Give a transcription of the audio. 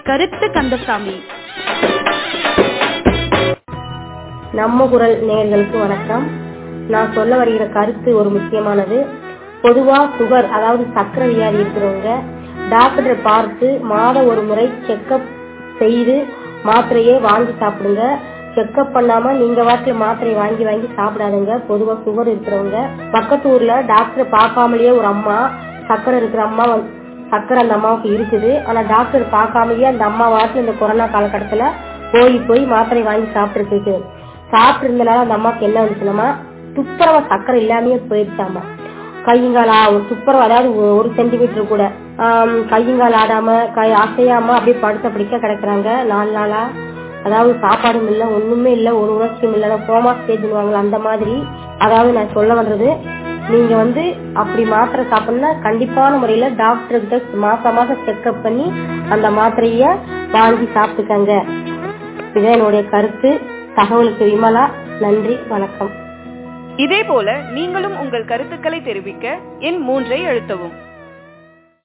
கருத்து கந்தசாமி நம்ம குரல் நேயர்களுக்கு வணக்கம் நான் சொல்ல வருகிற கருத்து ஒரு முக்கியமானது பொதுவா சுகர் அதாவது சர்க்கரை வியாதி இருக்கிறவங்க டாக்டரை பார்த்து மாதம் ஒரு முறை செக்கப் செய்து மாத்திரையே வாங்கி சாப்பிடுங்க செக்கப் பண்ணாம நீங்க வாட்டில மாத்திரை வாங்கி வாங்கி சாப்பிடாதுங்க பொதுவா சுகர் இருக்கிறவங்க பக்கத்து ஊர்ல டாக்டர் பார்க்காமலேயே ஒரு அம்மா சக்கரை இருக்கிற அம்மா வந்து- சக்கரை அந்த அம்மாவுக்கு இருக்குது ஆனா டாக்டர் பார்க்காமலேயே அந்த அம்மா வாட்டில் இந்த கொரோனா காலகட்டத்துல போய் போய் மாத்திரை வாங்கி சாப்பிட்டு சாப்பிட்டு இருந்தனால அந்த அம்மாவுக்கு என்ன வந்துச்சுன்னா துப்புரவ சக்கரை இல்லாமயே போயிடுச்சாமா கையங்காலா ஒரு துப்புரவு அதாவது ஒ- ஒரு சென்டிமீட்டர் கூட ஆம், கையங்கால் ஆடாம கை அசையாம அப்படியே படுத்த பிடிக்க கிடக்குறாங்க நாலு நாளா அதாவது சாப்பாடும் இல்ல ஒண்ணுமே இல்ல ஒரு உணர்ச்சியும் இல்ல கோமா ஸ்டேஜ்னுவாங்களா அந்த மாதிரி அதாவது நான் சொல்ல வந்தது நீங்க வந்து அப்படி மாத்திரை சாப்பிடணும்னா கண்டிப்பான முறையில டாக்டர் கிட்ட மாசம் மாசம் செக்அப் பண்ணி அந்த மாத்திரைய வாங்கி சாப்பிட்டுக்கங்க இதான் என்னுடைய கருத்து தகவலுக்கு விமலா நன்றி வணக்கம் இதே போல நீங்களும் உங்கள் கருத்துக்களை தெரிவிக்க எண் மூன்றை அழுத்தவும்